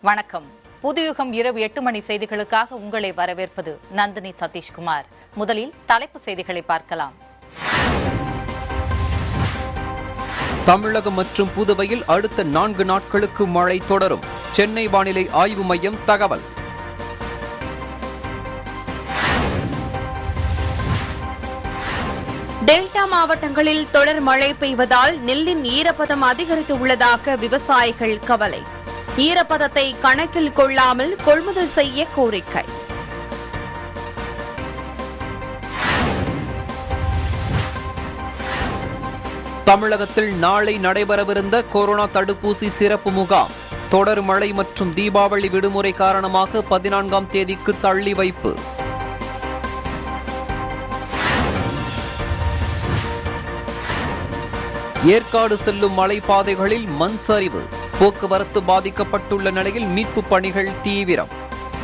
வணக்கம் புதுயுகம் இரவு எட்டு மணி செய்திகளுக்காக உங்களை வரவேற்பது நந்தினி சதீஷ்குமார் முதலில் தலைப்பு செய்திகளை பார்க்கலாம் தமிழகம் மற்றும் புதுவையில் அடுத்த நான்கு நாட்களுக்கு மழை தொடரும் சென்னை வானிலை ஆய்வு மையம் தகவல் டெல்டா மாவட்டங்களில் தொடர் மழை பெய்வதால் நெல்லின் ஈரப்பதம் அதிகரித்து உள்ளதாக விவசாயிகள் கவலை ஈரப்பதத்தை கணக்கில் கொள்ளாமல் கொள்முதல் செய்ய கோரிக்கை தமிழகத்தில் நாளை நடைபெறவிருந்த கொரோனா தடுப்பூசி சிறப்பு முகாம் தொடர் மழை மற்றும் தீபாவளி விடுமுறை காரணமாக பதினான்காம் தேதிக்கு தள்ளி வைப்பு ஏற்காடு செல்லும் மலைப்பாதைகளில் மண் சரிவு போக்குவரத்து பாதிக்கப்பட்டுள்ள நிலையில் மீட்புப் பணிகள் தீவிரம்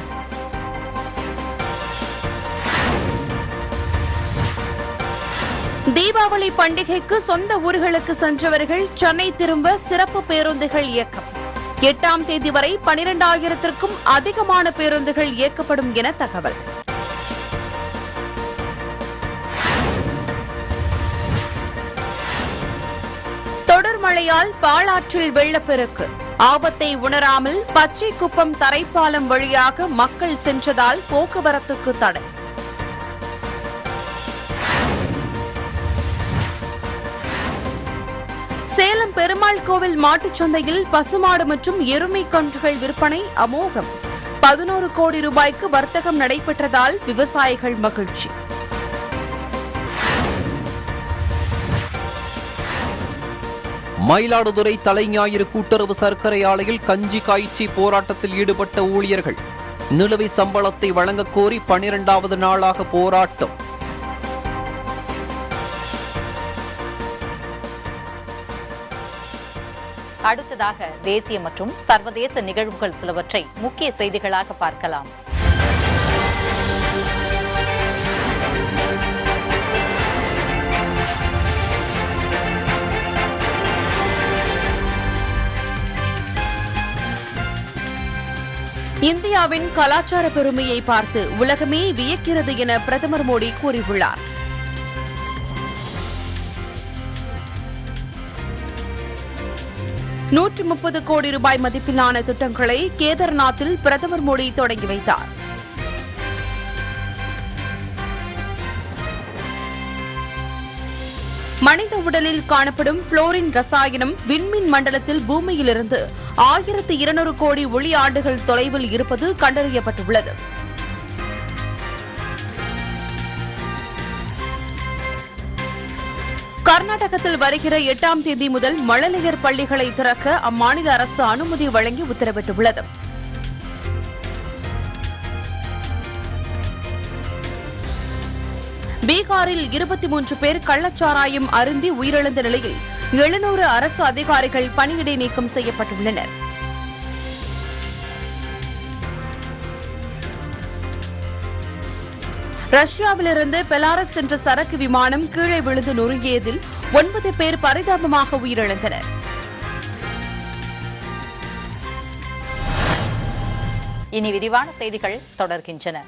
தீபாவளி பண்டிகைக்கு சொந்த ஊர்களுக்கு சென்றவர்கள் சென்னை திரும்ப சிறப்பு பேருந்துகள் இயக்கம் எட்டாம் தேதி வரை பனிரெண்டாயிரத்திற்கும் அதிகமான பேருந்துகள் இயக்கப்படும் என தகவல் தொடர் மழையால் பாலாற்றில் வெள்ளப்பெருக்கு ஆபத்தை உணராமல் பச்சை குப்பம் தரைப்பாலம் வழியாக மக்கள் சென்றதால் போக்குவரத்துக்கு தடை சேலம் பெருமாள் கோவில் மாட்டுச் சந்தையில் பசுமாடு மற்றும் எருமை கன்றுகள் விற்பனை அமோகம் பதினோரு கோடி ரூபாய்க்கு வர்த்தகம் நடைபெற்றதால் விவசாயிகள் மகிழ்ச்சி மயிலாடுதுறை தலைஞாயிறு கூட்டுறவு சர்க்கரை ஆலையில் கஞ்சி காய்ச்சி போராட்டத்தில் ஈடுபட்ட ஊழியர்கள் நிலுவை சம்பளத்தை வழங்கக் கோரி பனிரெண்டாவது நாளாக போராட்டம் அடுத்ததாக தேசிய மற்றும் சர்வதேச நிகழ்வுகள் சிலவற்றை முக்கிய செய்திகளாக பார்க்கலாம் இந்தியாவின் கலாச்சார பெருமையை பார்த்து உலகமே வியக்கிறது என பிரதமர் மோடி கூறியுள்ளார் நூற்று முப்பது கோடி ரூபாய் மதிப்பிலான திட்டங்களை கேதார்நாத்தில் பிரதமர் மோடி தொடங்கி வைத்தார் மனித உடலில் காணப்படும் புளோரின் ரசாயனம் விண்மீன் மண்டலத்தில் பூமியிலிருந்து ஆயிரத்து இருநூறு கோடி ஒளி ஆண்டுகள் தொலைவில் இருப்பது கண்டறியப்பட்டுள்ளது கர்நாடகத்தில் வருகிற எட்டாம் தேதி முதல் மழலையர் பள்ளிகளை திறக்க அம்மாநில அரசு அனுமதி வழங்கி உத்தரவிட்டுள்ளது பீகாரில் இருபத்தி மூன்று பேர் கள்ளச்சாராயம் அருந்தி உயிரிழந்த நிலையில் எழுநூறு அரசு அதிகாரிகள் பணியிடை நீக்கம் செய்யப்பட்டுள்ளனர் ரஷ்யாவிலிருந்து பெலாரஸ் சென்ற சரக்கு விமானம் கீழே விழுந்து நொறுங்கியதில் ஒன்பது பேர் பரிதாபமாக உயிரிழந்தனர் இனி விரிவான செய்திகள் தொடர்கின்றன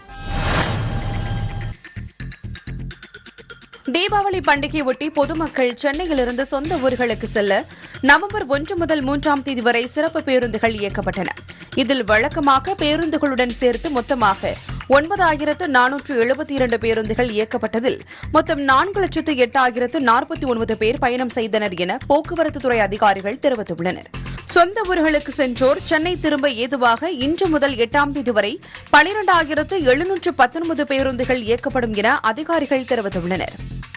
தீபாவளி பண்டிகையொட்டி பொதுமக்கள் சென்னையிலிருந்து சொந்த ஊர்களுக்கு செல்ல நவம்பர் ஒன்று முதல் மூன்றாம் தேதி வரை சிறப்பு பேருந்துகள் இயக்கப்பட்டன இதில் வழக்கமாக பேருந்துகளுடன் சேர்த்து மொத்தமாக ஒன்பதாயிரத்து நானூற்று எழுபத்தி இரண்டு பேருந்துகள் இயக்கப்பட்டதில் மொத்தம் நான்கு லட்சத்து எட்டாயிரத்து நாற்பத்தி ஒன்பது பேர் பயணம் செய்தனர் என போக்குவரத்துத்துறை அதிகாரிகள் தெரிவித்துள்ளனர் சொந்த ஊர்களுக்கு சென்றோர் சென்னை திரும்ப ஏதுவாக இன்று முதல் எட்டாம் தேதி வரை பனிரெண்டாயிரத்து எழுநூற்று பத்தொன்பது பேருந்துகள் இயக்கப்படும் என அதிகாரிகள் தெரிவித்துள்ளனர்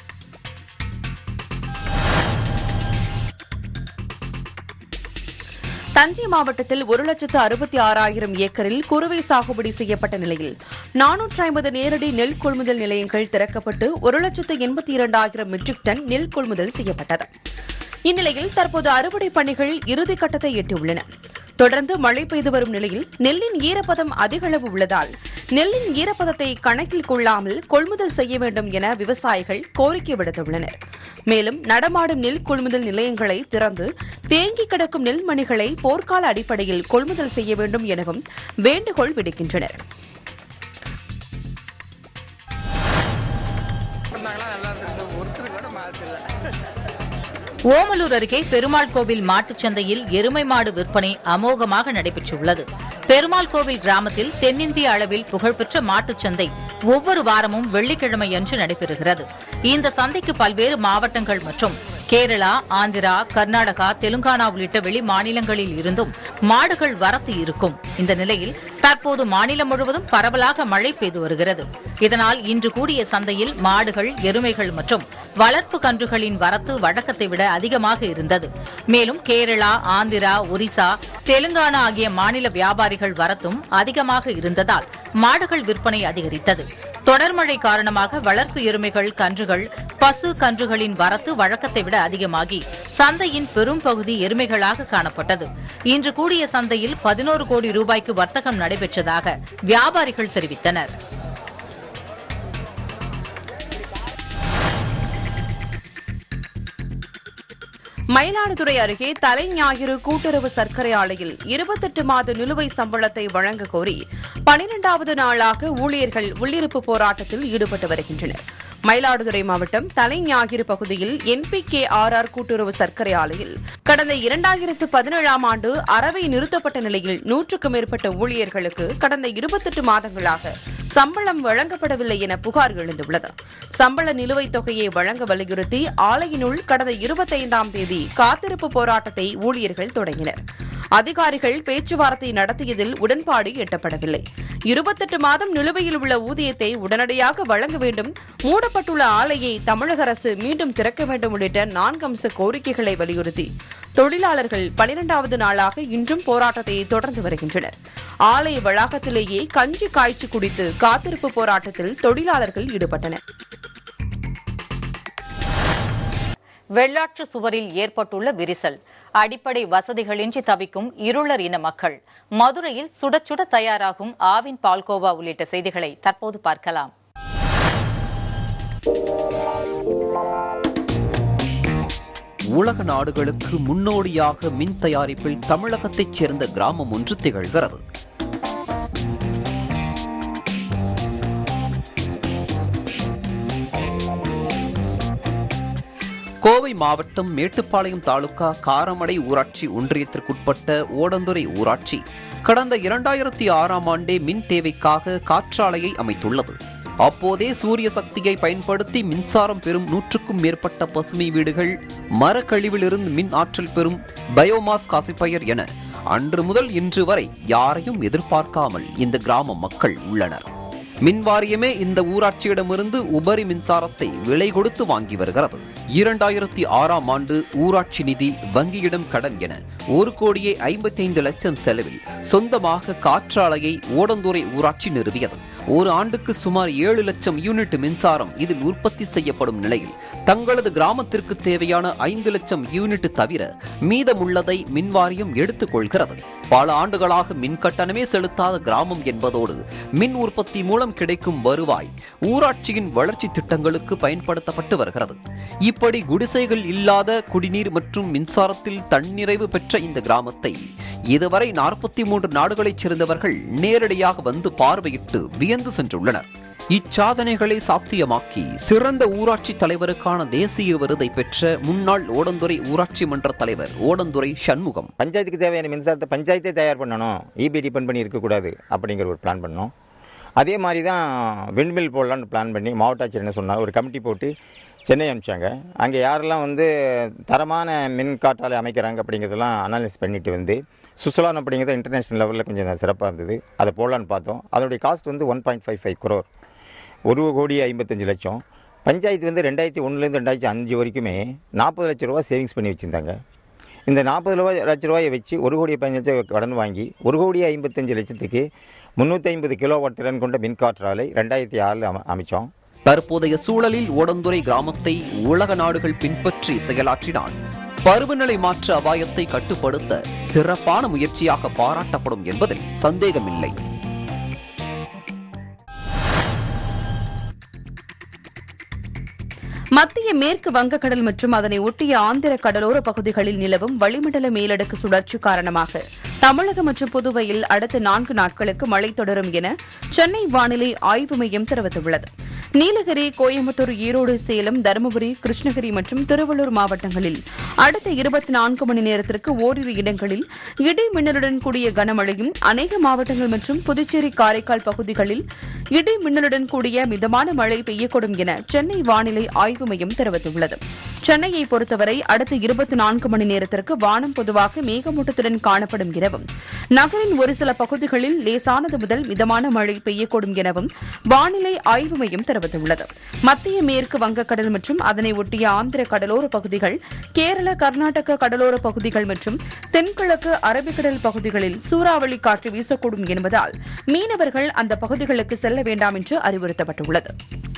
தஞ்சை மாவட்டத்தில் ஒரு லட்சத்து அறுபத்தி ஆறாயிரம் ஏக்கரில் குறுவை சாகுபடி செய்யப்பட்ட நிலையில் நானூற்று ஐம்பது நேரடி நெல் கொள்முதல் நிலையங்கள் திறக்கப்பட்டு ஒரு லட்சத்து எண்பத்தி இரண்டாயிரம் மெட்ரிக் டன் நெல் கொள்முதல் செய்யப்பட்டது இந்நிலையில் தற்போது அறுவடை பணிகள் இறுதிக்கட்டத்தை எட்டியுள்ளன தொடர்ந்து மழை பெய்து வரும் நிலையில் நெல்லின் ஈரப்பதம் அதிக அளவு உள்ளதால் நெல்லின் ஈரப்பதத்தை கணக்கில் கொள்ளாமல் கொள்முதல் செய்ய வேண்டும் என விவசாயிகள் கோரிக்கை விடுத்துள்ளனர் மேலும் நடமாடும் நெல் கொள்முதல் நிலையங்களை திறந்து தேங்கி கிடக்கும் நெல் மணிகளை போர்க்கால அடிப்படையில் கொள்முதல் செய்ய வேண்டும் எனவும் வேண்டுகோள் விடுக்கின்றனர் ஓமலூர் அருகே பெருமாள் கோவில் மாட்டுச் சந்தையில் எருமை மாடு விற்பனை அமோகமாக நடைபெற்றுள்ளது பெருமாள் கோவில் கிராமத்தில் தென்னிந்திய அளவில் புகழ்பெற்ற மாட்டுச் சந்தை ஒவ்வொரு வாரமும் வெள்ளிக்கிழமையன்று நடைபெறுகிறது இந்த சந்தைக்கு பல்வேறு மாவட்டங்கள் மற்றும் கேரளா ஆந்திரா கர்நாடகா தெலுங்கானா உள்ளிட்ட வெளி மாநிலங்களில் இருந்தும் மாடுகள் வரத்து இருக்கும் இந்த நிலையில் தற்போது மாநிலம் முழுவதும் பரவலாக மழை பெய்து வருகிறது இதனால் இன்று கூடிய சந்தையில் மாடுகள் எருமைகள் மற்றும் வளர்ப்பு கன்றுகளின் வரத்து வழக்கத்தை விட அதிகமாக இருந்தது மேலும் கேரளா ஆந்திரா ஒரிசா தெலுங்கானா ஆகிய மாநில வியாபாரிகள் வரத்தும் அதிகமாக இருந்ததால் மாடுகள் விற்பனை அதிகரித்தது தொடர் மழை காரணமாக வளர்ப்பு எருமைகள் கன்றுகள் பசு கன்றுகளின் வரத்து வழக்கத்தை விட அதிகமாகி சந்தையின் பெரும் பகுதி எருமைகளாக காணப்பட்டது இன்று கூடிய சந்தையில் பதினோரு கோடி ரூபாய்க்கு வர்த்தகம் நடைபெற்றதாக வியாபாரிகள் தெரிவித்தனர் மயிலாடுதுறை அருகே தலைஞாயிறு கூட்டுறவு சர்க்கரை ஆலையில் இருபத்தெட்டு மாத நிலுவை சம்பளத்தை வழங்க கோரி பனிரெண்டாவது நாளாக ஊழியர்கள் உள்ளிருப்பு போராட்டத்தில் ஈடுபட்டு வருகின்றனர் மயிலாடுதுறை மாவட்டம் தலைஞாயிறு பகுதியில் என்பிகே ஆர் ஆர் கூட்டுறவு சர்க்கரை ஆலையில் கடந்த இரண்டாயிரத்து பதினேழாம் ஆண்டு அறவை நிறுத்தப்பட்ட நிலையில் நூற்றுக்கும் மேற்பட்ட ஊழியர்களுக்கு கடந்த இருபத்தெட்டு மாதங்களாக சம்பளம் வழங்கப்படவில்லை என புகார் எழுந்துள்ளது சம்பள நிலுவைத் தொகையை வழங்க வலியுறுத்தி ஆலையினுள் கடந்த இருபத்தைந்தாம் தேதி காத்திருப்பு போராட்டத்தை ஊழியர்கள் தொடங்கினர் அதிகாரிகள் பேச்சுவார்த்தை நடத்தியதில் உடன்பாடு எட்டப்படவில்லை இருபத்தெட்டு மாதம் நிலுவையில் உள்ள ஊதியத்தை உடனடியாக வழங்க வேண்டும் மூடப்பட்டுள்ள ஆலையை தமிழக அரசு மீண்டும் திறக்க வேண்டும் உள்ளிட்ட நான்கு அம்ச கோரிக்கைகளை வலியுறுத்தி தொழிலாளர்கள் பனிரெண்டாவது நாளாக இன்றும் போராட்டத்தை தொடர்ந்து வருகின்றனர் ஆலை வளாகத்திலேயே கஞ்சி காய்ச்சி குடித்து காத்திருப்பு போராட்டத்தில் தொழிலாளர்கள் ஈடுபட்டனர் வெள்ளாற்று சுவரில் ஏற்பட்டுள்ள விரிசல் அடிப்படை வசதிகளின்றி தவிக்கும் இருளர் இன மக்கள் மதுரையில் சுட சுட தயாராகும் ஆவின் பால்கோவா உள்ளிட்ட செய்திகளை தற்போது பார்க்கலாம் உலக நாடுகளுக்கு முன்னோடியாக மின் தயாரிப்பில் தமிழகத்தைச் சேர்ந்த கிராமம் ஒன்று திகழ்கிறது கோவை மாவட்டம் மேட்டுப்பாளையம் தாலுகா காரமடை ஊராட்சி ஒன்றியத்திற்குட்பட்ட ஓடந்துறை ஊராட்சி கடந்த இரண்டாயிரத்தி ஆறாம் ஆண்டே மின் தேவைக்காக காற்றாலையை அமைத்துள்ளது அப்போதே சூரிய சக்தியை பயன்படுத்தி மின்சாரம் பெறும் நூற்றுக்கும் மேற்பட்ட பசுமை வீடுகள் மரக்கழிவிலிருந்து மின் ஆற்றல் பெறும் பயோமாஸ் காசிப்பயர் என அன்று முதல் இன்று வரை யாரையும் எதிர்பார்க்காமல் இந்த கிராம மக்கள் உள்ளனர் மின் வாரியமே இந்த ஊராட்சியிடமிருந்து உபரி மின்சாரத்தை விலை கொடுத்து வாங்கி வருகிறது இரண்டாயிரத்தி ஆறாம் ஆண்டு ஊராட்சி நிதி வங்கியிடம் கடன் என ஒரு கோடியே ஐம்பத்தைந்து லட்சம் செலவில் சொந்தமாக காற்றாலையை ஓடந்துறை ஊராட்சி நிறுவியது ஒரு ஆண்டுக்கு சுமார் ஏழு லட்சம் யூனிட் மின்சாரம் இதில் உற்பத்தி செய்யப்படும் நிலையில் தங்களது கிராமத்திற்கு தேவையான ஐந்து லட்சம் யூனிட் தவிர மீதமுள்ளதை மின்வாரியம் எடுத்துக் கொள்கிறது பல ஆண்டுகளாக மின் கட்டணமே செலுத்தாத கிராமம் என்பதோடு மின் உற்பத்தி மூலம் கிடைக்கும் வருவாய் ஊராட்சியின் வளர்ச்சி திட்டங்களுக்கு பயன்படுத்தப்பட்டு வருகிறது இப்படி குடிசைகள் இல்லாத குடிநீர் மற்றும் மின்சாரத்தில் தன்னிறைவு பெற்ற இந்த கிராமத்தை இதுவரை நாற்பத்தி மூன்று நாடுகளைச் சேர்ந்தவர்கள் நேரடியாக வந்து பார்வையிட்டு வியந்து சென்றுள்ளனர் இச்சாதனைகளை சாத்தியமாக்கி சிறந்த ஊராட்சி தலைவருக்கான தேசிய விருதை பெற்ற முன்னாள் ஓடந்துறை ஊராட்சி மன்ற தலைவர் ஓடந்துறை சண்முகம் பஞ்சாயத்துக்கு தேவையான மின்சாரத்தை பஞ்சாயத்தே தயார் பண்ணணும் இபி டிபெண்ட் பண்ணி இருக்கக்கூடாது அப்படிங்கிற ஒரு பிளான் பண்ணோம் அதே மாதிரி தான் விண்மில் போடலான்னு பிளான் பண்ணி மாவட்ட ஆட்சியர் என்ன சொன்னார் ஒரு கமிட்டி போட்டு சென்னை அனுப்பிச்சாங்க அங்கே யாரெல்லாம் வந்து தரமான மின் காற்றாலை அமைக்கிறாங்க அப்படிங்கிறதெல்லாம் அனாலிசிஸ் பண்ணிட்டு வந்து சுசலான் அப்படிங்கிறது இன்டர்நேஷனல் லெவலில் கொஞ்சம் சிறப்பாக இருந்தது அதை போடலான்னு பார்த்தோம் அதோடைய காஸ்ட் வந்து one point five five crore ஒரு கோடி ஐம்பத்தஞ்சு லட்சம் பஞ்சாயத்து வந்து ரெண்டாயிரத்தி ஒன்றுலேருந்து ரெண்டாயிரத்தி அஞ்சு வரைக்குமே நாற்பது லட்ச ரூபா சேவிங்ஸ் பண்ணி வச்சுருந்தாங்க இந்த நாற்பது ரூபாய் லட்ச ரூபாயை வச்சு ஒரு கோடி பதினஞ்சு லட்சம் கடன் வாங்கி ஒரு கோடி ஐம்பத்தஞ்சு லட்சத்துக்கு முந்நூற்றி ஐம்பது கிலோவாட் திறன் கொண்ட மின்காற்றாலை ரெண்டாயிரத்தி ஆறில் அம அமைச்சோம் தற்போதைய சூழலில் ஓடந்துறை கிராமத்தை உலக நாடுகள் பின்பற்றி செயலாற்றினால் பருவநிலை மாற்ற அபாயத்தை கட்டுப்படுத்த சிறப்பான முயற்சியாக பாராட்டப்படும் என்பதில் சந்தேகமில்லை மத்திய மேற்கு வங்கக்கடல் மற்றும் அதனை ஒட்டிய ஆந்திர கடலோர பகுதிகளில் நிலவும் வளிமண்டல மேலடுக்கு சுழற்சி காரணமாக தமிழகம் மற்றும் புதுவையில் அடுத்த நான்கு நாட்களுக்கு மழை தொடரும் என சென்னை வானிலை ஆய்வு மையம் தெரிவித்துள்ளது நீலகிரி கோயம்புத்தூர் ஈரோடு சேலம் தருமபுரி கிருஷ்ணகிரி மற்றும் திருவள்ளூர் மாவட்டங்களில் அடுத்த இருபத்தி நான்கு மணி நேரத்திற்கு ஓரிரு இடங்களில் இடி மின்னலுடன் கூடிய கனமழையும் அநேக மாவட்டங்கள் மற்றும் புதுச்சேரி காரைக்கால் பகுதிகளில் இடி மின்னலுடன் கூடிய மிதமான மழை பெய்யக்கூடும் என சென்னை வானிலை ஆய்வு மையம் தெரிவித்துள்ளது சென்னையை பொறுத்தவரை அடுத்த இருபத்தி நான்கு மணி நேரத்திற்கு வானம் பொதுவாக மேகமூட்டத்துடன் காணப்படும் எனவும் நகரின் ஒரு சில பகுதிகளில் லேசானது முதல் மிதமான மழை பெய்யக்கூடும் எனவும் வானிலை ஆய்வு மையம் தெரிவித்துள்ளது மத்திய மேற்கு வங்கக்கடல் மற்றும் அதனை ஒட்டிய ஆந்திர கடலோர பகுதிகள் கேரள கர்நாடக கடலோர பகுதிகள் மற்றும் தென்கிழக்கு அரபிக்கடல் பகுதிகளில் சூறாவளி காற்று வீசக்கூடும் என்பதால் மீனவர்கள் அந்த பகுதிகளுக்கு செல்ல வேண்டாம் என்று அறிவுறுத்தப்பட்டுள்ளது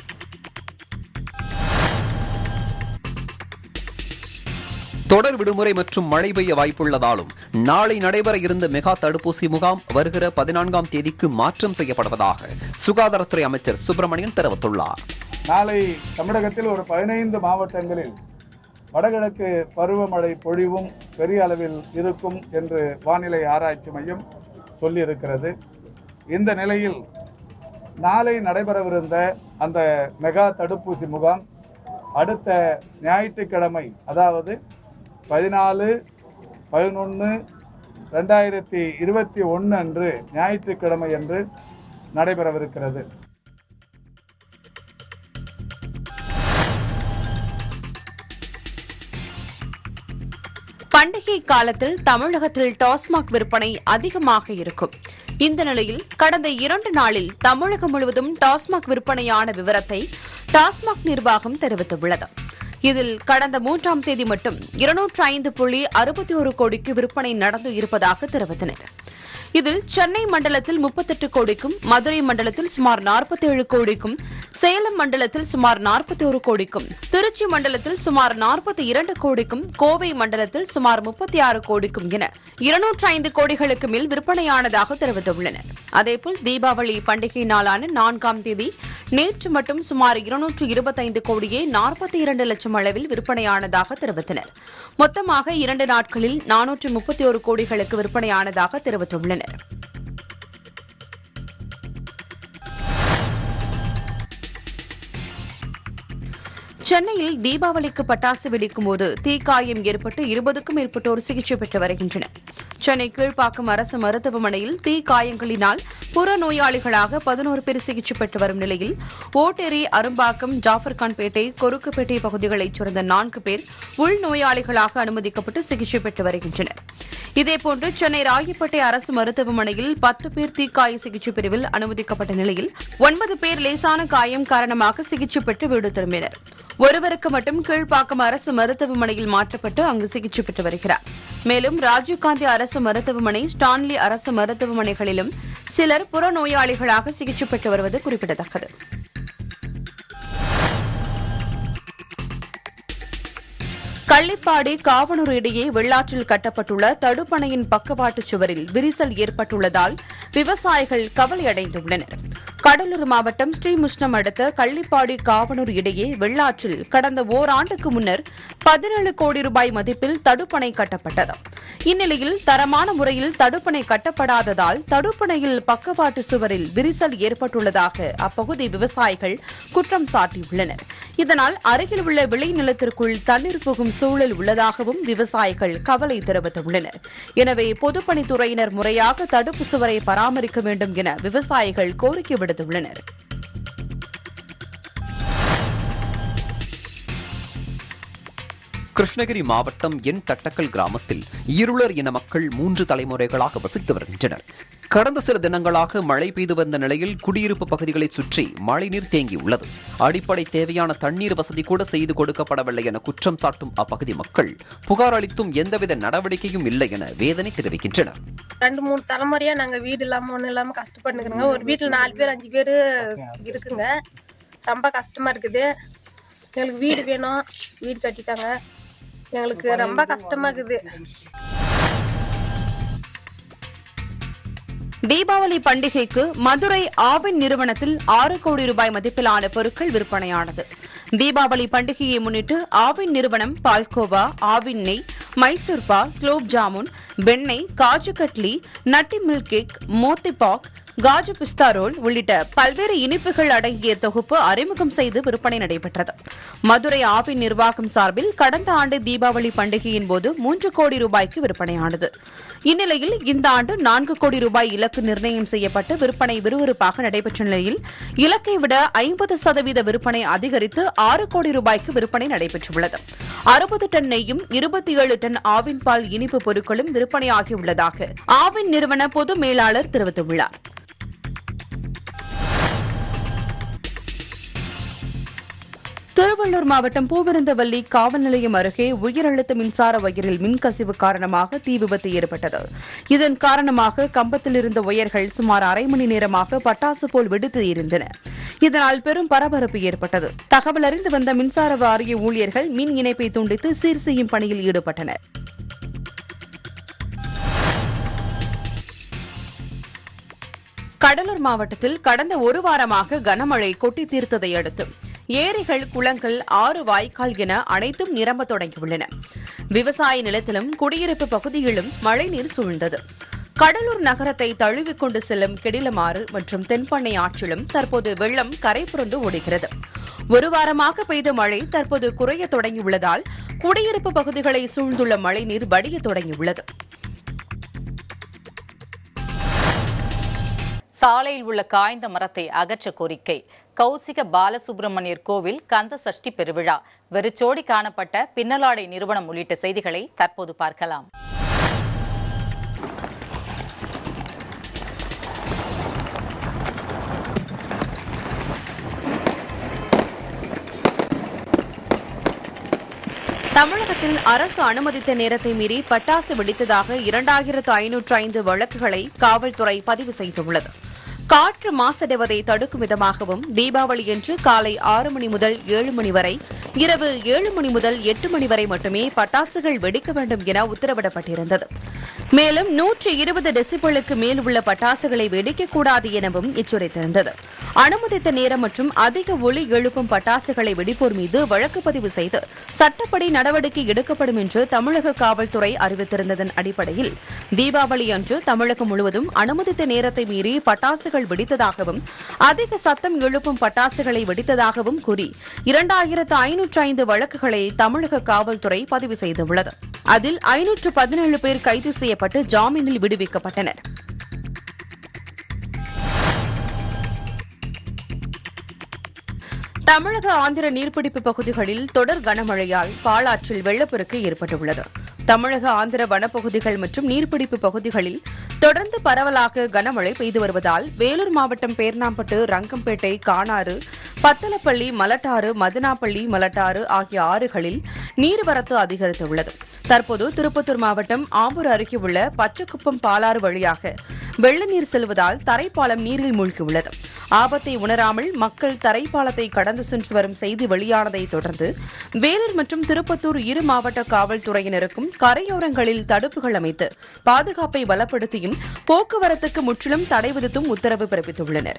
தொடர் விடுமுறை மற்றும் மழை பெய்ய வாய்ப்புள்ளதாலும் நாளை நடைபெற இருந்த மெகா தடுப்பூசி முகாம் வருகிற பதினான்காம் தேதிக்கு மாற்றம் செய்யப்படுவதாக சுகாதாரத்துறை அமைச்சர் சுப்பிரமணியன் தெரிவித்துள்ளார் நாளை தமிழகத்தில் ஒரு பதினைந்து மாவட்டங்களில் வடகிழக்கு பருவமழை பொழிவும் பெரிய அளவில் இருக்கும் என்று வானிலை ஆராய்ச்சி மையம் சொல்லியிருக்கிறது இந்த நிலையில் நாளை நடைபெறவிருந்த அந்த மெகா தடுப்பூசி முகாம் அடுத்த ஞாயிற்றுக்கிழமை அதாவது பதினாலு பதினொன்று ரெண்டாயிரத்தி இருபத்தி ஒன்று அன்று ஞாயிற்றுக்கிழமை அன்று நடைபெறவிருக்கிறது பண்டிகை காலத்தில் தமிழகத்தில் டாஸ்மாக் விற்பனை அதிகமாக இருக்கும் இந்த நிலையில் கடந்த இரண்டு நாளில் தமிழகம் முழுவதும் டாஸ்மாக் விற்பனையான விவரத்தை டாஸ்மாக் நிர்வாகம் தெரிவித்துள்ளது இதில் கடந்த மூன்றாம் தேதி மட்டும் இருநூற்று ஐந்து புள்ளி அறுபத்தி ஒரு கோடிக்கு விற்பனை நடந்து இருப்பதாக தெரிவித்தனர் இதில் சென்னை மண்டலத்தில் முப்பத்தெட்டு கோடிக்கும் மதுரை மண்டலத்தில் சுமார் 47 கோடிக்கும் சேலம் மண்டலத்தில் சுமார் 41 கோடிக்கும் திருச்சி மண்டலத்தில் சுமார் 42 இரண்டு கோடிக்கும் கோவை மண்டலத்தில் சுமார் முப்பத்தி ஆறு கோடிக்கும் என இருநூற்று ஐந்து கோடிகளுக்கு மேல் விற்பனையானதாக தெரிவித்துள்ளனர் அதேபோல் தீபாவளி பண்டிகை நாளான நான்காம் தேதி நேற்று மட்டும் சுமார் இருநூற்று இருபத்தைந்து கோடியே நாற்பத்தி இரண்டு லட்சம் அளவில் விற்பனையானதாக தெரிவித்தனர் மொத்தமாக இரண்டு நாட்களில் நானூற்று முப்பத்தி ஒரு கோடிகளுக்கு விற்பனையானதாக தெரிவித்துள்ளனர் சென்னையில் தீபாவளிக்கு பட்டாசு வெடிக்கும் போது தீக்காயம் ஏற்பட்டு இருபதுக்கும் மேற்பட்டோர் சிகிச்சை பெற்று வருகின்றனர் சென்னை கீழ்ப்பாக்கம் அரசு மருத்துவமனையில் தீ காயங்களினால் புற நோயாளிகளாக பதினோரு பேர் சிகிச்சை பெற்று வரும் நிலையில் ஓட்டேரி அரும்பாக்கம் ஜாஃபர்கான்பேட்டை கொருக்குப்பேட்டை பகுதிகளைச் சேர்ந்த நான்கு பேர் உள்நோயாளிகளாக அனுமதிக்கப்பட்டு சிகிச்சை பெற்று வருகின்றனர் இதேபோன்று சென்னை ராயப்பேட்டை அரசு மருத்துவமனையில் பத்து பேர் தீக்காய சிகிச்சை பிரிவில் அனுமதிக்கப்பட்ட நிலையில் ஒன்பது பேர் லேசான காயம் காரணமாக சிகிச்சை பெற்று வீடு திரும்பினர் ஒருவருக்கு மட்டும் கீழ்ப்பாக்கம் அரசு மருத்துவமனையில் மாற்றப்பட்டு அங்கு சிகிச்சை பெற்று வருகிறார் மேலும் ராஜீவ்காந்தி அரசு மருத்துவமனை ஸ்டான்லி அரசு மருத்துவமனைகளிலும் சிலர் புறநோயாளிகளாக சிகிச்சை பெற்று வருவது குறிப்பிடத்தக்கது கள்ளிப்பாடி காவனூர் இடையே வெள்ளாற்றில் கட்டப்பட்டுள்ள தடுப்பணையின் பக்கவாட்டு சுவரில் விரிசல் ஏற்பட்டுள்ளதால் விவசாயிகள் கவலையடைந்துள்ளனர் கடலூர் மாவட்டம் ஸ்ரீமுஷ்ணம் அடுத்த கள்ளிப்பாடி காவனூர் இடையே வெள்ளாற்றில் கடந்த ஓராண்டுக்கு முன்னர் பதினேழு கோடி ரூபாய் மதிப்பில் தடுப்பணை கட்டப்பட்டது இந்நிலையில் தரமான முறையில் தடுப்பணை கட்டப்படாததால் தடுப்பணையில் பக்கவாட்டு சுவரில் விரிசல் ஏற்பட்டுள்ளதாக அப்பகுதி விவசாயிகள் குற்றம் சாட்டியுள்ளனர் இதனால் அருகில் உள்ள விளைநிலத்திற்குள் தண்ணீர் புகும் சூழல் உள்ளதாகவும் விவசாயிகள் கவலை தெரிவித்துள்ளனர் எனவே பொதுப்பணித்துறையினர் முறையாக தடுப்பு சுவரை பராமரிக்க வேண்டும் என விவசாயிகள் கோரிக்கை விடுத்துள்ளனர் கிருஷ்ணகிரி மாவட்டம் என் தட்டக்கல் கிராமத்தில் இருளர் இன மக்கள் மூன்று தலைமுறைகளாக வசித்து வருகின்றனர் கடந்த சில தினங்களாக மழை பெய்து வந்த நிலையில் குடியிருப்பு பகுதிகளை சுற்றி மழைநீர் தேங்கியுள்ளது அடிப்படை தேவையான தண்ணீர் வசதி கூட செய்து கொடுக்கப்படவில்லை என குற்றம் சாட்டும் அப்பகுதி மக்கள் புகார் அளித்தும் எந்தவித நடவடிக்கையும் இல்லை என வேதனை தெரிவிக்கின்றனர் ரெண்டு மூணு தலைமுறையா நாங்க வீடு இல்லாம ஒண்ணும் இல்லாம கஷ்டப்பட்டுக்கிறோங்க ஒரு வீட்டுல நாலு பேர் அஞ்சு பேர் இருக்குங்க ரொம்ப கஷ்டமா இருக்குது எங்களுக்கு வீடு வேணும் வீடு கட்டிட்டாங்க எங்களுக்கு ரொம்ப கஷ்டமா இருக்குது தீபாவளி பண்டிகைக்கு மதுரை ஆவின் நிறுவனத்தில் ஆறு கோடி ரூபாய் மதிப்பிலான பொருட்கள் விற்பனையானது தீபாவளி பண்டிகையை முன்னிட்டு ஆவின் நிறுவனம் பால்கோவா ஆவின் நெய் மைசூர் பாக் குலோப் ஜாமுன் வெண்ணெய் kaju katli nutty milk cake motipak kaju pista roll உள்ளிட்ட பல்வேறு இனிப்புகள் அடங்கிய தொகுப்பு அறிமுகம் செய்து விற்பனை நடைபெற்றது மதுரை ஆவின் நிர்வாகம் சார்பில் கடந்த ஆண்டு தீபாவளி பண்டிகையின் போது மூன்று கோடி ரூபாய்க்கு விற்பனையானது இந்நிலையில் இந்த ஆண்டு நான்கு கோடி ரூபாய் இலக்கு நிர்ணயம் செய்யப்பட்டு விற்பனை விறுவிறுப்பாக நடைபெற்ற நிலையில் இலக்கை விட ஐம்பது சதவீத விற்பனை அதிகரித்து ஆறு கோடி ரூபாய்க்கு விற்பனை நடைபெற்றுள்ளது அறுபது டன் நெய்யும் இருபத்தி ஏழு டன் ஆவின் பால் இனிப்பு பொருட்களும் விற்பனையாகியுள்ளதாக ஆவின் நிறுவன பொது மேலாளர் தெரிவித்துள்ளார் திருவள்ளூர் மாவட்டம் பூவிருந்தவல்லி காவல் நிலையம் அருகே உயரழுத்த மின்சார வயரில் மின்கசிவு காரணமாக தீ விபத்து ஏற்பட்டது இதன் காரணமாக கம்பத்தில் இருந்த ஒயர்கள் சுமார் அரை மணி நேரமாக பட்டாசு போல் வெடித்து இருந்தன இதனால் பெரும் பரபரப்பு ஏற்பட்டது தகவல் அறிந்து வந்த மின்சார வாரிய ஊழியர்கள் மின் இணைப்பை துண்டித்து சீர் செய்யும் பணியில் ஈடுபட்டனர் கடலூர் மாவட்டத்தில் கடந்த ஒரு வாரமாக கனமழை கொட்டி தீர்த்ததை அடுத்து ஏரிகள் குளங்கள் ஆறு வாய்க்கால் என அனைத்தும் நிரம்ப தொடங்கியுள்ளன விவசாய நிலத்திலும் குடியிருப்பு பகுதியிலும் மழைநீர் சூழ்ந்தது கடலூர் நகரத்தை தழுவிக்கொண்டு செல்லும் கெடிலமாறு மற்றும் தென்பண்ணை ஆற்றிலும் தற்போது வெள்ளம் கரை புரண்டு ஓடுகிறது ஒரு வாரமாக பெய்த மழை தற்போது குறைய தொடங்கியுள்ளதால் குடியிருப்பு பகுதிகளை சூழ்ந்துள்ள மழைநீர் வடிய தொடங்கியுள்ளது சாலையில் உள்ள காய்ந்த மரத்தை அகற்ற கோரிக்கை கௌசிக பாலசுப்பிரமணியர் கோவில் கந்த சஷ்டி பெருவிழா வெறிச்சோடி காணப்பட்ட பின்னலாடை நிறுவனம் உள்ளிட்ட செய்திகளை தற்போது பார்க்கலாம் தமிழகத்தில் அரசு அனுமதித்த நேரத்தை மீறி பட்டாசு வெடித்ததாக இரண்டாயிரத்து ஐநூற்று ஐந்து வழக்குகளை காவல்துறை பதிவு செய்துள்ளது காற்று மாசடைவதை தடுக்கும் விதமாகவும் தீபாவளியன்று காலை ஆறு மணி முதல் ஏழு மணி வரை இரவு ஏழு மணி முதல் எட்டு மணி வரை மட்டுமே பட்டாசுகள் வெடிக்க வேண்டும் என உத்தரவிடப்பட்டிருந்தது மேலும் நூற்று இருபது டெசிபிளுக்கு மேல் உள்ள பட்டாசுகளை வெடிக்கக்கூடாது எனவும் எச்சரித்திருந்தது அனுமதித்த நேரம் மற்றும் அதிக ஒலி எழுப்பும் பட்டாசுகளை வெடிப்போர் மீது வழக்கு பதிவு செய்து சட்டப்படி நடவடிக்கை எடுக்கப்படும் என்று தமிழக காவல்துறை அறிவித்திருந்ததன் அடிப்படையில் தீபாவளி அன்று தமிழகம் முழுவதும் அனுமதித்த நேரத்தை மீறி பட்டாசுகள் வெடித்ததாகவும் அதிக சத்தம் எழுப்பும் பட்டாசுகளை வெடித்ததாகவும் கூறி இரண்டாயிரத்து ஐநூற்று ஐந்து வழக்குகளை தமிழக காவல்துறை பதிவு செய்துள்ளது அதில் ஐநூற்று பதினேழு பேர் கைது செய்யப்பட்டு ஜாமீனில் விடுவிக்கப்பட்டனர் தமிழக ஆந்திர நீர்பிடிப்பு பகுதிகளில் தொடர் கனமழையால் பாலாற்றில் வெள்ளப்பெருக்கு ஏற்பட்டுள்ளது தமிழக ஆந்திர வனப்பகுதிகள் மற்றும் நீர்பிடிப்பு பகுதிகளில் தொடர்ந்து பரவலாக கனமழை பெய்து வருவதால் வேலூர் மாவட்டம் பேர்ணாம்பட்டு ரங்கம்பேட்டை கானாறு பத்தலப்பள்ளி மலட்டாறு மதனாப்பள்ளி மலட்டாறு ஆகிய ஆறுகளில் நீர்வரத்து அதிகரித்துள்ளது தற்போது திருப்பத்தூர் மாவட்டம் ஆம்பூர் அருகே உள்ள பச்சைக்குப்பம் பாலாறு வழியாக வெள்ள நீர் செல்வதால் தரைப்பாலம் நீரில் மூழ்கியுள்ளது ஆபத்தை உணராமல் மக்கள் தரைப்பாலத்தை கடந்து சென்று வரும் செய்தி வெளியானதை தொடர்ந்து வேலூர் மற்றும் திருப்பத்தூர் இரு மாவட்ட காவல்துறையினருக்கும் கரையோரங்களில் தடுப்புகள் அமைத்து பாதுகாப்பை பலப்படுத்தியும் போக்குவரத்துக்கு முற்றிலும் தடை விதித்தும் உத்தரவு பிறப்பித்துள்ளனர்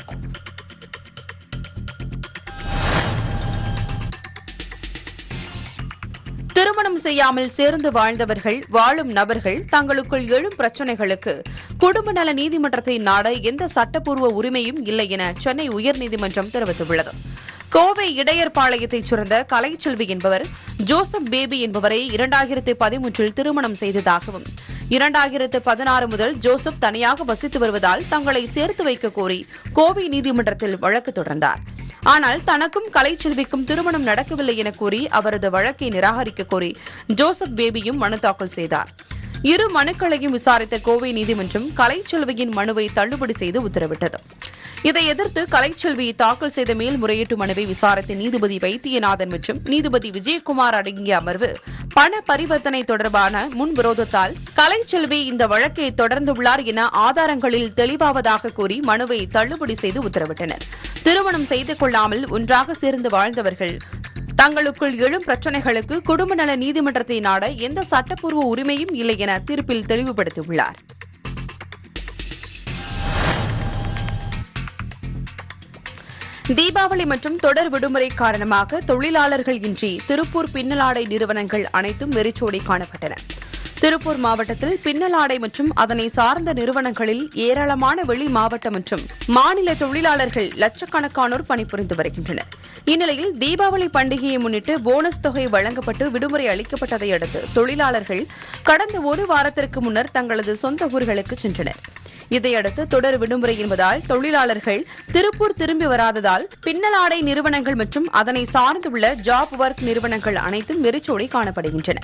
திருமணம் செய்யாமல் சேர்ந்து வாழ்ந்தவர்கள் வாழும் நபர்கள் தங்களுக்குள் எழும் பிரச்சினைகளுக்கு குடும்ப நல நீதிமன்றத்தை நாட எந்த சட்டப்பூர்வ உரிமையும் இல்லை என சென்னை உயர்நீதிமன்றம் தெரிவித்துள்ளது கோவை இடையர்பாளையத்தைச் சேர்ந்த கலைச்செல்வி என்பவர் ஜோசப் பேபி என்பவரை இரண்டாயிரத்து பதிமூன்றில் திருமணம் செய்ததாகவும் இரண்டாயிரத்து பதினாறு முதல் ஜோசப் தனியாக வசித்து வருவதால் தங்களை சேர்த்து வைக்க கோரி கோவை நீதிமன்றத்தில் வழக்கு தொடர்ந்தார் ஆனால் தனக்கும் கலைச்செல்விக்கும் திருமணம் நடக்கவில்லை என கூறி அவரது வழக்கை நிராகரிக்க கோரி ஜோசப் பேபியும் மனு தாக்கல் செய்தார் இரு மனுக்களையும் விசாரித்த கோவை நீதிமன்றம் கலைச்செல்வியின் மனுவை தள்ளுபடி செய்து உத்தரவிட்டது இதை எதிர்த்து கலைச்செல்வி தாக்கல் செய்த மேல்முறையீட்டு மனுவை விசாரித்த நீதிபதி வைத்தியநாதன் மற்றும் நீதிபதி விஜயகுமார் அடங்கிய அமர்வு பண பரிவர்த்தனை தொடர்பான முன்விரோதத்தால் கலைச்செல்வி இந்த வழக்கை தொடர்ந்துள்ளார் என ஆதாரங்களில் தெளிவாவதாக கூறி மனுவை தள்ளுபடி செய்து உத்தரவிட்டனர் திருமணம் செய்து கொள்ளாமல் ஒன்றாக சேர்ந்து வாழ்ந்தவர்கள் தங்களுக்குள் எழும் பிரச்சினைகளுக்கு குடும்ப நல நீதிமன்றத்தை நாட எந்த சட்டப்பூர்வ உரிமையும் இல்லை என தீர்ப்பில் தெளிவுபடுத்தியுள்ளார் தீபாவளி மற்றும் தொடர் விடுமுறை காரணமாக தொழிலாளர்கள் இன்றி திருப்பூர் பின்னலாடை நிறுவனங்கள் அனைத்தும் வெறிச்சோடி காணப்பட்டன திருப்பூர் மாவட்டத்தில் பின்னலாடை மற்றும் அதனை சார்ந்த நிறுவனங்களில் ஏராளமான வெளி மாவட்ட மற்றும் மாநில தொழிலாளர்கள் லட்சக்கணக்கானோர் பணிபுரிந்து வருகின்றனர் இந்நிலையில் தீபாவளி பண்டிகையை முன்னிட்டு போனஸ் தொகை வழங்கப்பட்டு விடுமுறை அளிக்கப்பட்டதை அடுத்து தொழிலாளர்கள் கடந்த ஒரு வாரத்திற்கு முன்னர் தங்களது சொந்த ஊர்களுக்கு சென்றனர் இதையடுத்து தொடர் விடுமுறை என்பதால் தொழிலாளர்கள் திருப்பூர் திரும்பி வராததால் பின்னலாடை நிறுவனங்கள் மற்றும் அதனை சார்ந்துள்ள ஜாப் ஒர்க் நிறுவனங்கள் அனைத்தும் வெறிச்சோடி காணப்படுகின்றன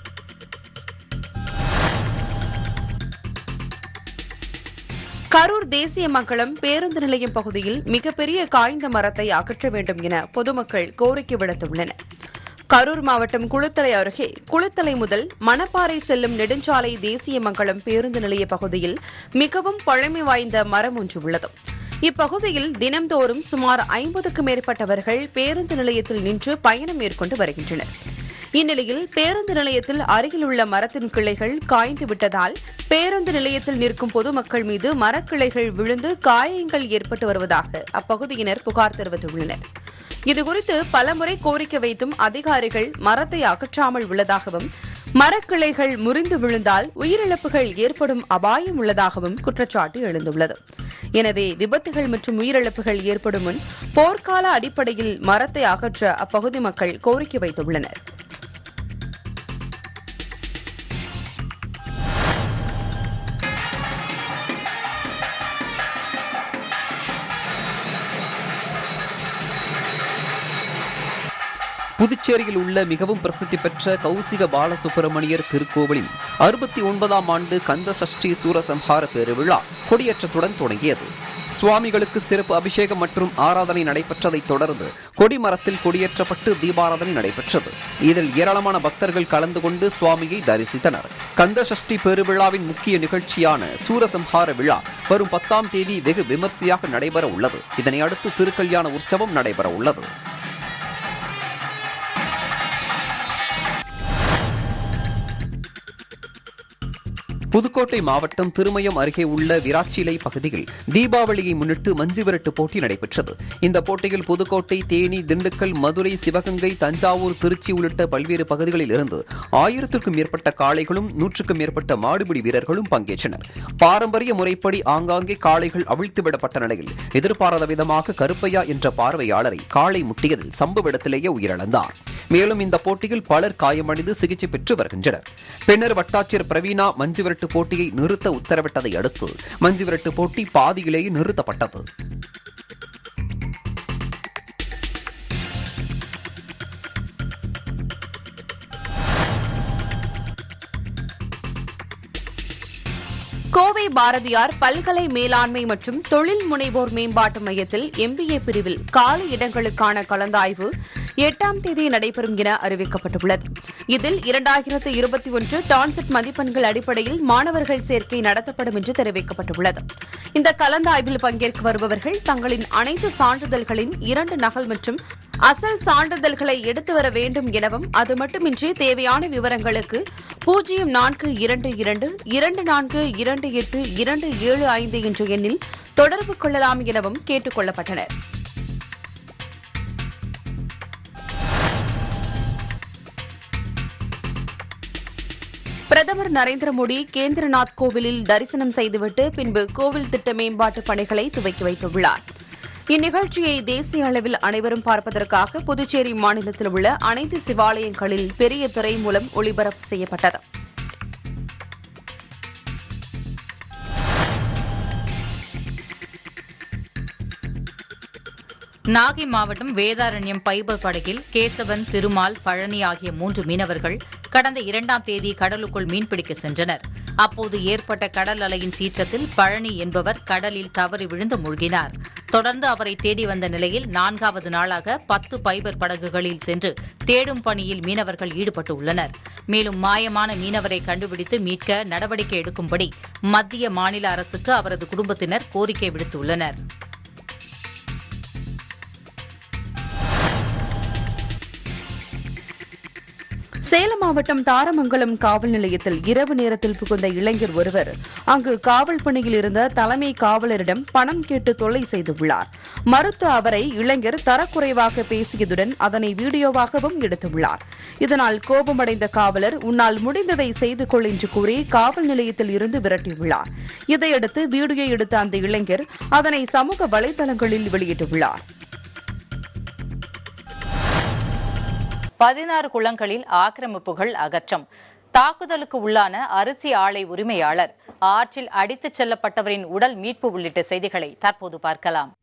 கரூர் தேசிய மங்கலம் பேருந்து நிலையம் பகுதியில் மிகப்பெரிய காய்ந்த மரத்தை அகற்ற வேண்டும் என பொதுமக்கள் கோரிக்கை விடுத்துள்ளனர் கரூர் மாவட்டம் குளித்தலை அருகே குளித்தலை முதல் மணப்பாறை செல்லும் நெடுஞ்சாலை தேசிய மங்கலம் பேருந்து நிலைய பகுதியில் மிகவும் பழமை வாய்ந்த மரம் ஒன்று உள்ளது இப்பகுதியில் தினம்தோறும் சுமார் ஐம்பதுக்கும் மேற்பட்டவர்கள் பேருந்து நிலையத்தில் நின்று பயணம் மேற்கொண்டு வருகின்றனர் இந்நிலையில் பேருந்து நிலையத்தில் அருகில் உள்ள மரத்தின் கிளைகள் காய்ந்து விட்டதால் பேருந்து நிலையத்தில் நிற்கும் பொதுமக்கள் மீது மரக்கிளைகள் விழுந்து காயங்கள் ஏற்பட்டு வருவதாக அப்பகுதியினர் புகார் தெரிவித்துள்ளனர் இதுகுறித்து பலமுறை கோரிக்கை வைத்தும் அதிகாரிகள் மரத்தை அகற்றாமல் உள்ளதாகவும் மரக்கிளைகள் முறிந்து விழுந்தால் உயிரிழப்புகள் ஏற்படும் அபாயம் உள்ளதாகவும் குற்றச்சாட்டு எழுந்துள்ளது எனவே விபத்துகள் மற்றும் உயிரிழப்புகள் ஏற்படும் முன் போர்க்கால அடிப்படையில் மரத்தை அகற்ற அப்பகுதி மக்கள் கோரிக்கை வைத்துள்ளனர் புதுச்சேரியில் உள்ள மிகவும் பிரசித்தி பெற்ற கௌசிக பாலசுப்பிரமணியர் திருக்கோவிலின் அறுபத்தி ஒன்பதாம் ஆண்டு கந்த சஷ்டி சூரசம்ஹார பெருவிழா கொடியேற்றத்துடன் தொடங்கியது சுவாமிகளுக்கு சிறப்பு அபிஷேகம் மற்றும் ஆராதனை நடைபெற்றதைத் தொடர்ந்து கொடிமரத்தில் கொடியேற்றப்பட்டு தீபாராதனை நடைபெற்றது இதில் ஏராளமான பக்தர்கள் கலந்து கொண்டு சுவாமியை தரிசித்தனர் கந்த சஷ்டி பெருவிழாவின் முக்கிய நிகழ்ச்சியான சூரசம்ஹார விழா வரும் பத்தாம் தேதி வெகு விமர்சையாக நடைபெற உள்ளது இதனை அடுத்து திருக்கல்யாண உற்சவம் நடைபெற உள்ளது புதுக்கோட்டை மாவட்டம் திருமயம் அருகே உள்ள விராச்சிலை பகுதியில் தீபாவளியை முன்னிட்டு மஞ்சு விரட்டு போட்டி நடைபெற்றது இந்த போட்டியில் புதுக்கோட்டை தேனி திண்டுக்கல் மதுரை சிவகங்கை தஞ்சாவூர் திருச்சி உள்ளிட்ட பல்வேறு பகுதிகளில் இருந்து ஆயிரத்திற்கும் மேற்பட்ட காளைகளும் நூற்றுக்கும் மேற்பட்ட மாடுபிடி வீரர்களும் பங்கேற்றனர் பாரம்பரிய முறைப்படி ஆங்காங்கே காளைகள் அவிழ்த்து விடப்பட்ட நிலையில் எதிர்பாராத விதமாக கருப்பையா என்ற பார்வையாளரை காளை முட்டியதில் சம்பவ இடத்திலேயே உயிரிழந்தார் மேலும் இந்த போட்டியில் பலர் காயமடைந்து சிகிச்சை பெற்று வருகின்றனர் பின்னர் வட்டாட்சியர் பிரவீனா மஞ்சு விரட்டு போட்டியை நிறுத்த உத்தரவிட்டதை அடுத்து மஞ்சு விரட்டு போட்டி பாதியிலேயே நிறுத்தப்பட்டது கோவை பாரதியார் பல்கலை மேலாண்மை மற்றும் தொழில் முனைவோர் மேம்பாட்டு மையத்தில் எம்பிஏ பிரிவில் காலி இடங்களுக்கான கலந்தாய்வு எட்டாம் தேதி நடைபெறும் என அறிவிக்கப்பட்டுள்ளது இதில் இரண்டாயிரத்து இருபத்தி ஒன்று டான்செட் மதிப்பெண்கள் அடிப்படையில் மாணவர்கள் சேர்க்கை நடத்தப்படும் என்று தெரிவிக்கப்பட்டுள்ளது இந்த கலந்தாய்வில் பங்கேற்க வருபவர்கள் தங்களின் அனைத்து சான்றிதழ்களின் இரண்டு நகல் மற்றும் அசல் சான்றிதழ்களை எடுத்து வர வேண்டும் எனவும் அது மட்டுமின்றி தேவையான விவரங்களுக்கு பூஜ்ஜியம் நான்கு இரண்டு இரண்டு இரண்டு நான்கு இரண்டு எட்டு இரண்டு ஏழு ஐந்து என்ற எண்ணில் தொடர்பு கொள்ளலாம் எனவும் கேட்டுக் கொள்ளப்பட்டனர் பிரதமர் நரேந்திர மோடி கேந்திரநாத் கோவிலில் தரிசனம் செய்துவிட்டு பின்பு கோவில் திட்ட மேம்பாட்டு பணிகளை துவக்கி வைத்துள்ளார் இந்நிகழ்ச்சியை தேசிய அளவில் அனைவரும் பார்ப்பதற்காக புதுச்சேரி மாநிலத்தில் உள்ள அனைத்து சிவாலயங்களில் பெரிய திரை மூலம் ஒளிபரப்பு செய்யப்பட்டது நாகை மாவட்டம் வேதாரண்யம் பைபர் படகில் கேசவன் திருமால் பழனி ஆகிய மூன்று மீனவர்கள் கடந்த இரண்டாம் தேதி கடலுக்குள் மீன்பிடிக்க சென்றனர் அப்போது ஏற்பட்ட கடல் அலையின் சீற்றத்தில் பழனி என்பவர் கடலில் தவறி விழுந்து மூழ்கினார் தொடர்ந்து அவரை தேடி வந்த நிலையில் நான்காவது நாளாக பத்து பைபர் படகுகளில் சென்று தேடும் பணியில் மீனவர்கள் ஈடுபட்டு உள்ளனர் மேலும் மாயமான மீனவரை கண்டுபிடித்து மீட்க நடவடிக்கை எடுக்கும்படி மத்திய மாநில அரசுக்கு அவரது குடும்பத்தினர் கோரிக்கை விடுத்துள்ளனர் சேலம் மாவட்டம் தாரமங்கலம் காவல் நிலையத்தில் இரவு நேரத்தில் புகுந்த இளைஞர் ஒருவர் அங்கு காவல் பணியில் இருந்த தலைமை காவலரிடம் பணம் கேட்டு தொல்லை செய்துள்ளார் மறுத்த அவரை இளைஞர் தரக்குறைவாக பேசியதுடன் அதனை வீடியோவாகவும் எடுத்துள்ளார் இதனால் கோபமடைந்த காவலர் உன்னால் முடிந்ததை செய்து கொள் என்று கூறி காவல் நிலையத்தில் இருந்து விரட்டியுள்ளார் இதையடுத்து வீடியோ எடுத்த அந்த இளைஞர் அதனை சமூக வலைதளங்களில் வெளியிட்டுள்ளார் பதினாறு குளங்களில் ஆக்கிரமிப்புகள் அகற்றம் தாக்குதலுக்கு உள்ளான அரிசி ஆலை உரிமையாளர் ஆற்றில் அடித்துச் செல்லப்பட்டவரின் உடல் மீட்பு உள்ளிட்ட செய்திகளை தற்போது பார்க்கலாம்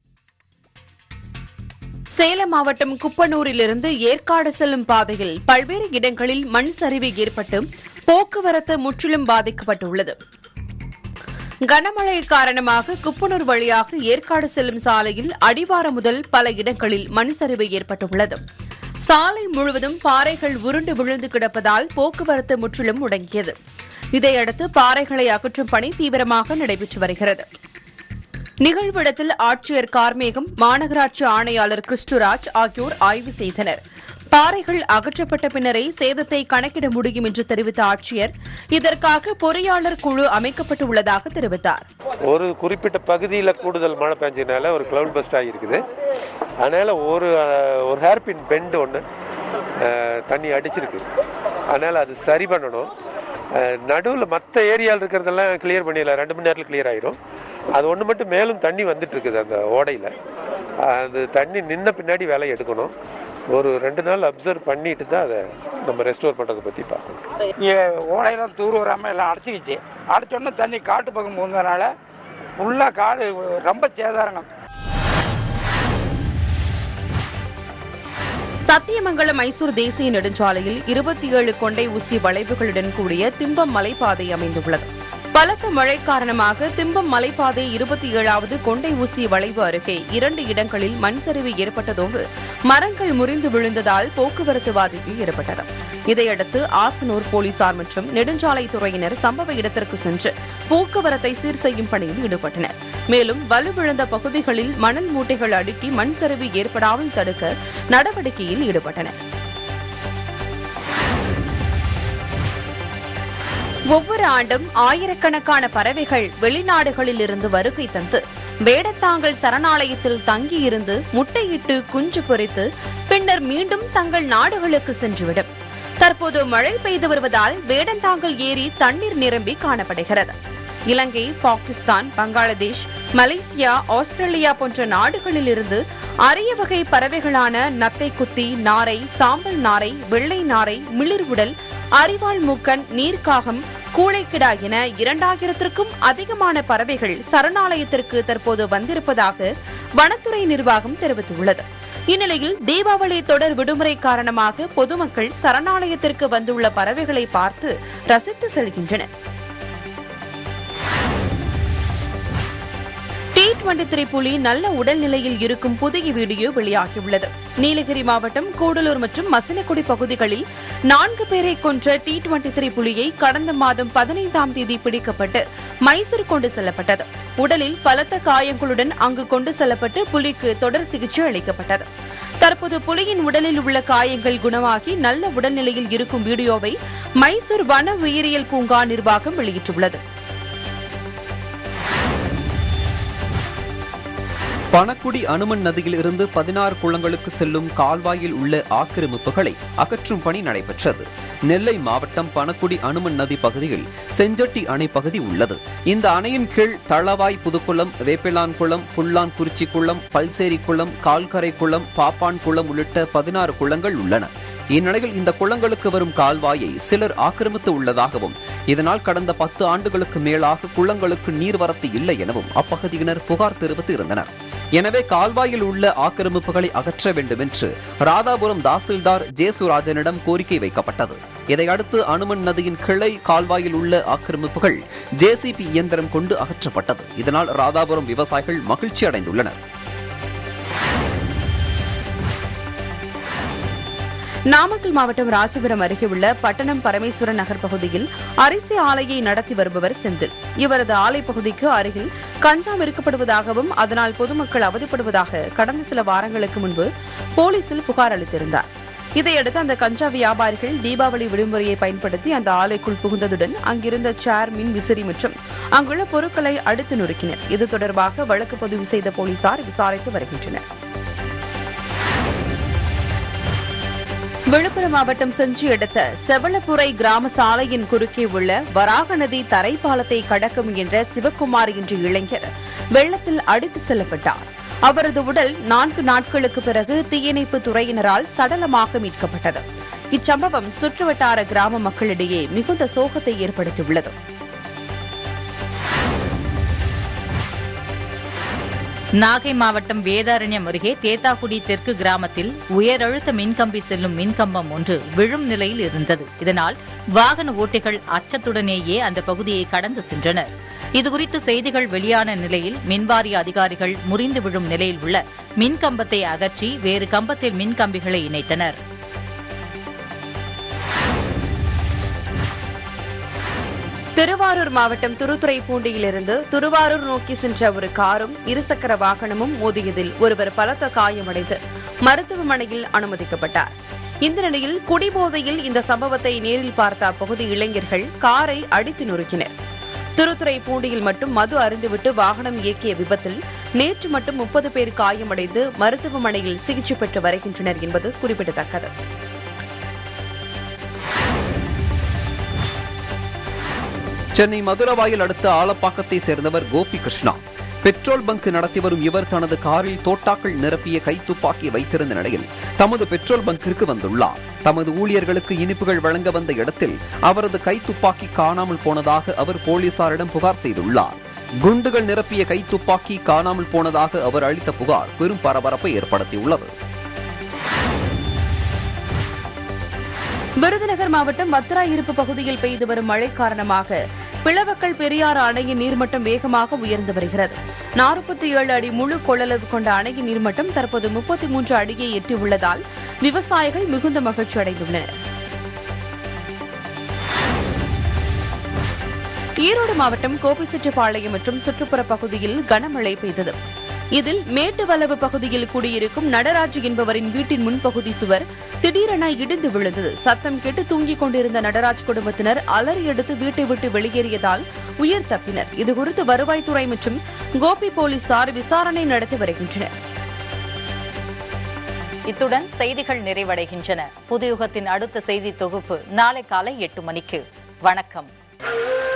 சேலம் மாவட்டம் குப்பனூரிலிருந்து ஏற்காடு செல்லும் பாதையில் பல்வேறு இடங்களில் மண் சரிவு ஏற்பட்டு போக்குவரத்து முற்றிலும் பாதிக்கப்பட்டுள்ளது கனமழை காரணமாக குப்பனூர் வழியாக ஏற்காடு செல்லும் சாலையில் அடிவாரம் முதல் பல இடங்களில் மண் சரிவு ஏற்பட்டுள்ளது சாலை முழுவதும் பாறைகள் உருண்டு விழுந்து கிடப்பதால் போக்குவரத்து முற்றிலும் முடங்கியது இதையடுத்து பாறைகளை அகற்றும் பணி தீவிரமாக நடைபெற்று வருகிறது நிகழ்விடத்தில் ஆட்சியர் கார்மேகம் மாநகராட்சி ஆணையாளர் கிறிஸ்துராஜ் ஆகியோர் ஆய்வு செய்தனர் பாறைகள் அகற்றப்பட்ட பின்னரே சேதத்தை கணக்கிட முடியும் என்று தெரிவித்த ஆட்சியர் இதற்காக பொறியாளர் குழு அமைக்கப்பட்டுள்ளதாக தெரிவித்தார் ஒரு குறிப்பிட்ட பகுதியில் கூடுதல் மழை பெஞ்சதுனால ஒரு கிளவுட் பஸ்ட் ஆகியிருக்குது அதனால் ஒரு அஹ், ஒரு ஹேர்பின் பெண்ட் ஒன்று தண்ணி அடிச்சிருக்கு அதனால் அது சரி பண்ணணும் நடுவில் மற்ற ஏரியாவில் இருக்கிறதெல்லாம் கிளியர் பண்ணிடலாம் ரெண்டு மணி நேரத்தில் கிளியர் ஆயிரும் அது ஒன்று மட்டும் மேலும் தண்ணி வந்துட்டு இருக்குது அந்த ஓடையில் அது தண்ணி நின்ன பின்னாடி வேலையை எடுக்கணும் ஒரு ரெண்டு நாள் அப்சர்வ் பண்ணிட்டு தான் அதை நம்ம ரெஸ்டோர் பண்ணுறதை பற்றி பார்க்கணும் இங்கே ஓடையெல்லாம் தூர் வராமல் எல்லாம் அடைச்சிக்கிச்சு அடைச்சோன்னே தண்ணி காட்டு பக்கம் போனதுனால ஃபுல்லாக காடு ரொம்ப சேதாரங்க சத்தியமங்கலம் மைசூர் தேசிய நெடுஞ்சாலையில் இருபத்தி ஏழு கொண்டை ஊசி வளைவுகளுடன் கூடிய திம்பம் மலைப்பாதை அமைந்துள்ளது பலத்த மழை காரணமாக திம்பம் மலைப்பாதை இருபத்தி ஏழாவது கொண்டை ஊசி வளைவு அருகே இரண்டு இடங்களில் மண் சரிவு ஏற்பட்டதோடு மரங்கள் முறிந்து விழுந்ததால் போக்குவரத்து பாதிப்பு ஏற்பட்டது இதையடுத்து ஆசனூர் போலீசார் மற்றும் நெடுஞ்சாலைத்துறையினர் சம்பவ இடத்திற்கு சென்று போக்குவரத்தை சீர் செய்யும் பணியில் ஈடுபட்டனர் மேலும் வலுவிழந்த பகுதிகளில் மணல் மூட்டைகள் அடுக்கி மண் சரிவு ஏற்படாமல் தடுக்க நடவடிக்கையில் ஈடுபட்டனர் ஒவ்வொரு ஆண்டும் ஆயிரக்கணக்கான பறவைகள் வெளிநாடுகளில் இருந்து வருகை தந்து வேடத்தாங்கல் சரணாலயத்தில் தங்கியிருந்து முட்டையிட்டு குஞ்சு பொரித்து பின்னர் மீண்டும் தங்கள் நாடுகளுக்கு சென்றுவிடும் தற்போது மழை பெய்து வருவதால் வேடந்தாங்கல் ஏரி தண்ணீர் நிரம்பி காணப்படுகிறது இலங்கை பாகிஸ்தான் பங்களாதேஷ் மலேசியா ஆஸ்திரேலியா போன்ற நாடுகளில் இருந்து அரிய வகை பறவைகளான நத்தை குத்தி நாரை சாம்பல் நாரை வெள்ளை நாரை மிளிர் உடல் அரிவாள் மூக்கன் நீர்க்காகம் கூளைக்கிடா என இரண்டாயிரத்திற்கும் அதிகமான பறவைகள் சரணாலயத்திற்கு தற்போது வந்திருப்பதாக வனத்துறை நிர்வாகம் தெரிவித்துள்ளது இந்நிலையில் தீபாவளி தொடர் விடுமுறை காரணமாக பொதுமக்கள் சரணாலயத்திற்கு வந்துள்ள பறவைகளை பார்த்து ரசித்து செல்கின்றனர் டி டுவெண்டி த்ரீ புலி நல்ல உடல்நிலையில் இருக்கும் புதிய வீடியோ வெளியாகியுள்ளது நீலகிரி மாவட்டம் கூடலூர் மற்றும் மசினக்குடி பகுதிகளில் நான்கு பேரை கொன்ற டி டுவெண்டி த்ரீ புலியை கடந்த மாதம் பதினைந்தாம் தேதி பிடிக்கப்பட்டு மைசூர் கொண்டு செல்லப்பட்டது உடலில் பலத்த காயங்களுடன் அங்கு கொண்டு செல்லப்பட்டு புலிக்கு தொடர் சிகிச்சை அளிக்கப்பட்டது தற்போது புலியின் உடலில் உள்ள காயங்கள் குணமாகி நல்ல உடல்நிலையில் இருக்கும் வீடியோவை மைசூர் வன உயிரியல் பூங்கா நிர்வாகம் வெளியிட்டுள்ளது பணக்குடி அனுமன் நதியில் இருந்து பதினாறு குளங்களுக்கு செல்லும் கால்வாயில் உள்ள ஆக்கிரமிப்புகளை அகற்றும் பணி நடைபெற்றது நெல்லை மாவட்டம் பணக்குடி அனுமன் நதி பகுதியில் செஞ்சட்டி அணை பகுதி உள்ளது இந்த அணையின் கீழ் தளவாய் புதுக்குளம் வேப்பிலான் குளம் புல்லான் குறிச்சி குளம் பல்சேரி குளம் கால்கரை குளம் பாப்பான் குளம் உள்ளிட்ட பதினாறு குளங்கள் உள்ளன இந்நிலையில் இந்த குளங்களுக்கு வரும் கால்வாயை சிலர் ஆக்கிரமித்து உள்ளதாகவும் இதனால் கடந்த பத்து ஆண்டுகளுக்கு மேலாக குளங்களுக்கு நீர்வரத்து இல்லை எனவும் அப்பகுதியினர் புகார் தெரிவித்து இருந்தனர் எனவே கால்வாயில் உள்ள ஆக்கிரமிப்புகளை அகற்ற வேண்டும் என்று ராதாபுரம் தாசில்தார் ஜேசுராஜனிடம் கோரிக்கை வைக்கப்பட்டது இதையடுத்து அனுமன் நதியின் கிளை கால்வாயில் உள்ள ஆக்கிரமிப்புகள் ஜேசிபி இயந்திரம் கொண்டு அகற்றப்பட்டது இதனால் ராதாபுரம் விவசாயிகள் மகிழ்ச்சி அடைந்துள்ளனர் நாமக்கல் மாவட்டம் ராசிபுரம் அருகே உள்ள பட்டணம் பரமேஸ்வரன் நகர் பகுதியில் அரிசி ஆலையை நடத்தி வருபவர் செந்தில் இவரது ஆலை பகுதிக்கு அருகில் கஞ்சா விற்கப்படுவதாகவும் அதனால் பொதுமக்கள் அவதிப்படுவதாக கடந்த சில வாரங்களுக்கு முன்பு போலீசில் புகார் அளித்திருந்தார் இதையடுத்து அந்த கஞ்சா வியாபாரிகள் தீபாவளி விடுமுறையை பயன்படுத்தி அந்த ஆலைக்குள் புகுந்ததுடன் அங்கிருந்த சேர் மின் விசிறி மற்றும் அங்குள்ள பொருட்களை அடித்து நொறுக்கினர் இது தொடர்பாக வழக்கு பதிவு செய்த போலீசார் விசாரித்து வருகின்றனர் விழுப்புரம் மாவட்டம் செஞ்சி அடுத்த செவளப்புரை கிராம சாலையின் குறுக்கே உள்ள வராக நதி தரைப்பாலத்தை கடக்க முயன்ற சிவக்குமார் என்ற இளைஞர் வெள்ளத்தில் அடித்து செல்லப்பட்டார் அவரது உடல் நான்கு நாட்களுக்கு பிறகு தீயணைப்பு துறையினரால் சடலமாக மீட்கப்பட்டது இச்சம்பவம் சுற்றுவட்டார கிராம மக்களிடையே மிகுந்த சோகத்தை ஏற்படுத்தியுள்ளது நாகை மாவட்டம் வேதாரண்யம் அருகே தேத்தாக்குடி தெற்கு கிராமத்தில் உயரழுத்த மின்கம்பி செல்லும் மின்கம்பம் ஒன்று விழும் நிலையில் இருந்தது இதனால் வாகன ஓட்டிகள் அச்சத்துடனேயே அந்த பகுதியை கடந்து சென்றனர் இதுகுறித்து செய்திகள் வெளியான நிலையில் மின்வாரிய அதிகாரிகள் முறிந்து விழும் நிலையில் உள்ள மின்கம்பத்தை அகற்றி வேறு கம்பத்தில் மின்கம்பிகளை இணைத்தனர் திருவாரூர் மாவட்டம் திருத்துறைப்பூண்டியிலிருந்து திருவாரூர் நோக்கி சென்ற ஒரு காரும் இருசக்கர வாகனமும் மோதியதில் ஒருவர் பலத்த காயமடைந்து மருத்துவமனையில் அனுமதிக்கப்பட்டார் இந்த நிலையில் குடிபோதையில் இந்த சம்பவத்தை நேரில் பார்த்த அப்பகுதி இளைஞர்கள் காரை அடித்து நொறுக்கினர் திருத்துறைப்பூண்டியில் மட்டும் மது அருந்துவிட்டு வாகனம் இயக்கிய விபத்தில் நேற்று மட்டும் முப்பது பேர் காயமடைந்து மருத்துவமனையில் சிகிச்சை பெற்று வருகின்றனர் என்பது குறிப்பிடத்தக்கது சென்னை மதுரவாயல் அடுத்த ஆலப்பாக்கத்தை சேர்ந்தவர் கோபி கிருஷ்ணா பெட்ரோல் பங்க் நடத்தி வரும் இவர் தனது காரில் தோட்டாக்கள் நிரப்பிய கைத்துப்பாக்கி வைத்திருந்த நிலையில் தமது பெட்ரோல் பங்கிற்கு வந்துள்ளார் தமது ஊழியர்களுக்கு இனிப்புகள் வழங்க வந்த இடத்தில் அவரது கைத்துப்பாக்கி காணாமல் போனதாக அவர் போலீசாரிடம் புகார் செய்துள்ளார் குண்டுகள் நிரப்பிய கைத்துப்பாக்கி காணாமல் போனதாக அவர் அளித்த புகார் பெரும் பரபரப்பை ஏற்படுத்தியுள்ளது விருதுநகர் மாவட்டம் வத்திராயிருப்பு பகுதியில் பெய்து வரும் மழை காரணமாக பிளவக்கல் பெரியாறு அணையின் நீர்மட்டம் வேகமாக உயர்ந்து வருகிறது நாற்பத்தி ஏழு அடி முழு கொள்ளளவு கொண்ட அணையின் நீர்மட்டம் தற்போது முப்பத்தி மூன்று அடியை எட்டியுள்ளதால் விவசாயிகள் மிகுந்த மகிழ்ச்சி அடைந்துள்ளனர் ஈரோடு மாவட்டம் கோபிச்செட்டிப்பாளையம் மற்றும் சுற்றுப்புற பகுதியில் கனமழை பெய்தது இதில் மேட்டுவளவு பகுதியில் குடியிருக்கும் நடராஜ் என்பவரின் வீட்டின் முன்பகுதி சுவர் திடீரென இடிந்து விழுந்தது சத்தம் கேட்டு தூங்கிக் கொண்டிருந்த நடராஜ் குடும்பத்தினர் அலறி எடுத்து வீட்டை விட்டு வெளியேறியதால் உயிர் தப்பினர் இதுகுறித்து வருவாய்த்துறை மற்றும் கோபி போலீசார் விசாரணை நடத்தி வருகின்றனர் இத்துடன் செய்திகள் நிறைவடைகின்றன புதுயுகத்தின் அடுத்த செய்தி தொகுப்பு நாளை காலை எட்டு மணிக்கு வணக்கம்